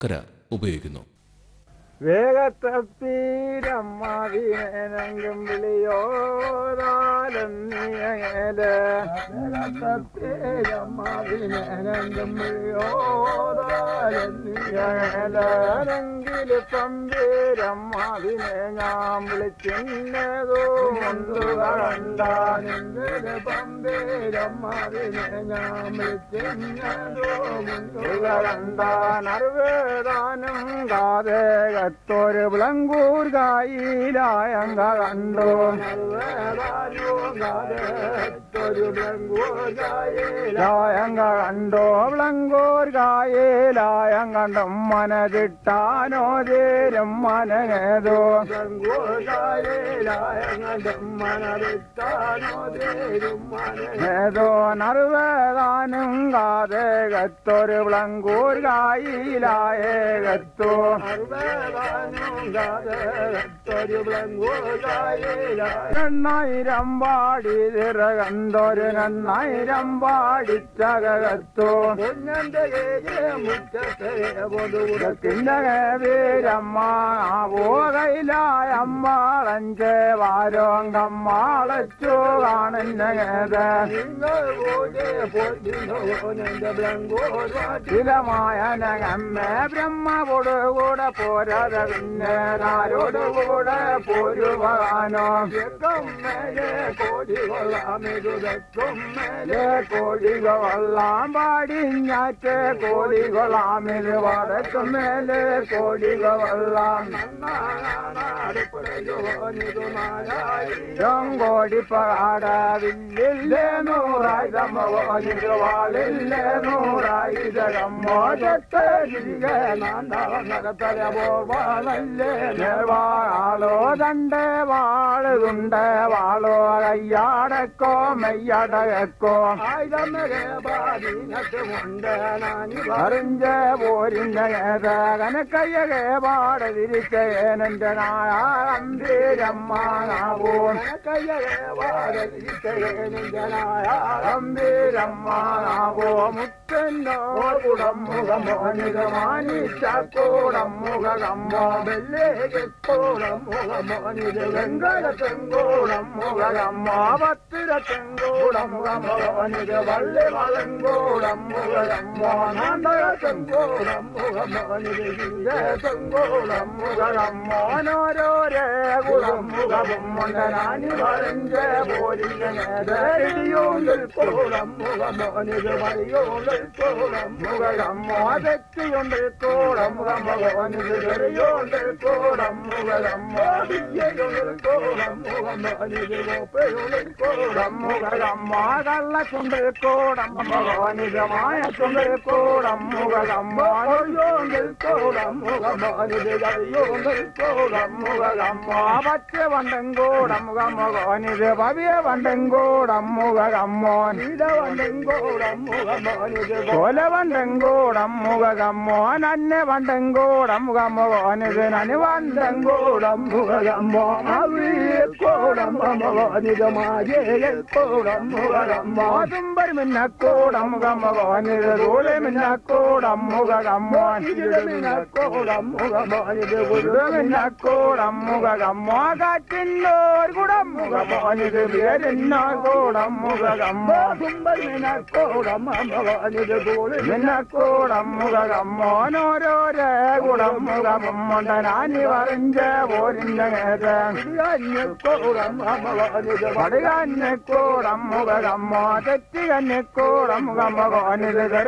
കര ഉപയോഗിക്കുന്നു വേഗത്തപ്പീരമ്മാവിനെങ്കും വിളിയോരാലെന്നിയങ്ങേല് വേഗത്തപ്പീരമ്മാവിനെങ്കും വിളിയോരാലെന്നിയങ്ങേലെങ്കില് പമ്പീരമ്മാവിനെ ഞാൻ വിളിച്ചിന്നതോ മുണ്ടുകളണ്ടാനെങ്കില് പമ്പീരമ്മാവിനെ ഞാൻ വിളിച്ചിന്നതോ മുണ്ടുകളണ്ടാൻ അറിവേതാനും കാതേകത്തൊരു വിളങ്കൂർ കായിലായങ്ക കണ്ടു ായങ്ക കണ്ടോ വിളങ്കൂർ കായിലായം കണ്ടും മനതിട്ടാനോ തീരും മനങ്ങേതോ ഏതോ നറുവേദാനും കാതേകത്തൊരു വിളങ്കൂർ കായിലായേകത്തോ എണ്ണായിരം പാടി തിറകന്തൊരു എണ്ണായിരം പാടിച്ചകത്തോ വീരമ്മ പോകയിലായമ്മാളഞ്ചേ വാരോങ്കമ്മാളച്ചു കാണുന്നേത് ചിലമായ നഗമ്മേ ബ്രഹ്മവോട് കൂടെ പോരാത പിന്നെ ആരോടുകൂടെ പോരുവാനോ കോടികൊള്ളാം പാടിഞ്ഞാറ്റ് കോടികൊള്ളാമിത് വടക്കും മേലെ കോടികൊള്ളാം കോടി പാടവില്ലേ നൂറായിരമ്മോനിത് വാളില്ലേ നൂറായിരമ്മോജത്തരികെ വാളോ തണ്ട് വാളുണ്ട് വാളോ കയ്യാടക്കോ മെയ്യടക്കോ അറിഞ്ച പോരിന്റെ കനക്കയ്യകെ പാടതിരിക്കേനന്റെ നായാമ്പീരമ്മാവോ ഗംഭീരമ്മാവോ മുത്തന്നോ കുടം മുഖമോനിത് മാനിച്ചൂടം മുഖകമ്മോ വെല്ലേകൂടം മുഖമോനിത് വെങ്കലത്തെങ്കൂടം മുഖകമ്മോ പത്തിരത്തെങ്കൂടം മുഖമോനിത് വള്ളി വളങ്കൂടം മുഖകമ്മോ നാണ്ടകത്തെങ്കൂടം മുഖമോനിത് തെങ്കൂടം മുഖകമ്മോനോരോരേ കുളം മുഖവും മുണ്ടനാനി വളഞ്ചേ പോരിയോണ്ടിൽ കൂടം മുഖമോനിത് മറിയോണ്ടിൽ കൂടം മുഖകമ്മോ തെറ്റിയൊണ്ടിൽ കൂടം മുഖമോനിത് ചെറിയോണ്ടിൽ കൂടം മുഖകമ്മോ വിദ്യയൊണ്ടിൽ കൂടം മുഖമോനിത് കോപ്പയൊണ്ടിൽ കൂടം മുഖകമ്മോ കള്ളച്ചുണ്ടിൽ കൂടം മുഖമോനിത് മായച്ചുണ്ടിൽ കൂടം മുഖകമ്മോ ഒഴിയോണ്ടിൽ കൂടം മുഖമോനിത് കറിയോണ്ടിൽ കൂടം മുഖകമ്മോ പച്ച വണ്ടം കൂടം മുഖമോനിത് പവിയ വണ്ടം കൂടം മുഖകമ്മോൻ ഇട വണ്ടം കൂടം മുഖമോനിത് കൊല വണ്ടം കൂടം മുഖകമ്മോൻ അന്ന വണ്ടം കൂടം മുഖമോനിത് നനി വണ്ടം കൂടം മുഖകമ്മോ അവിയ കൂടം മുഖമോനിത് മാജയ കൂടം മുഖകമ്മോ തുമ്പരി മിന്നക്കൂടം മുഖമോനിത് തൂളി മിന്നക്കൂടം മുഖകമ്മോൻ മിന്നക്കൂടം മുഖമോനിത് മിന്നക്കൂടം മുഖകമ്മോ കാറ്റിന്നോർ കുടം മുഖമോനിത് പേരിന്നോ കൂടം മുഖകമ്മോ തുമ്പരി മിന്നക്കൂടം മുഖമോനിത് തൂളി മിന്നക്കൂടം മുഖകമ്മോനോരോരേ കുടം മുഖമുണ്ടനാനി വറിഞ്ച പോരിന്റെ കൂടം പടുകഞ്ഞക്കൂടം മുഖകമ്മോ തെറ്റികഞ്ഞക്കൂടം മുഖമോനിത്